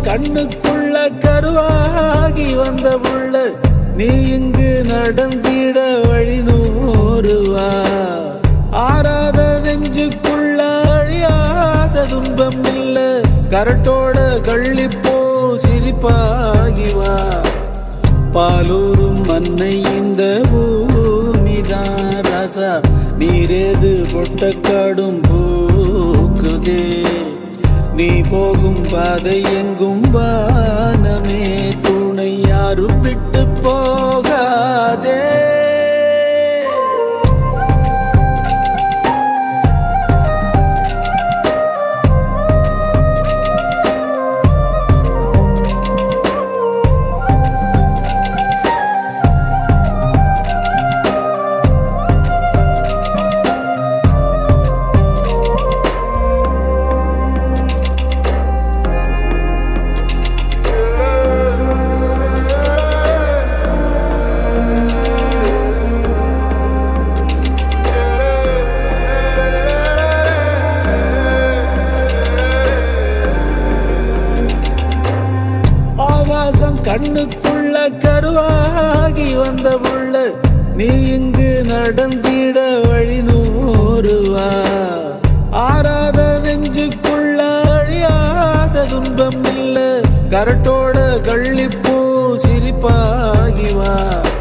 கண்ணுக்குள்ள கருவாகி வந்த புள்ள நீ இங்கு நடந்திட வழி நூறுவா ஆறாத நெஞ்சுக்குள்ள அழியாத துன்பம் இல்ல கரட்டோட கள்ளிப்போ சிரிப்பாகி வா பாலூரும் மண்ணை இந்த பூமிதான் ராசா நீரேது பொட்டக்காடும் பூக்குதே நீ போகும் பாதை எங்கும் வானமே துணை யாரும் விட்டு போகாதே ஆகாசம் கண்ணுக்குள்ள கருவாகி வந்த புள்ள நீ இங்கு நடந்திட வழி நூறுவா ஆறாத நெஞ்சுக்குள்ள அழியாத துன்பம் இல்ல கரட்டோட கள்ளிப்பூ சிரிப்பாகி வா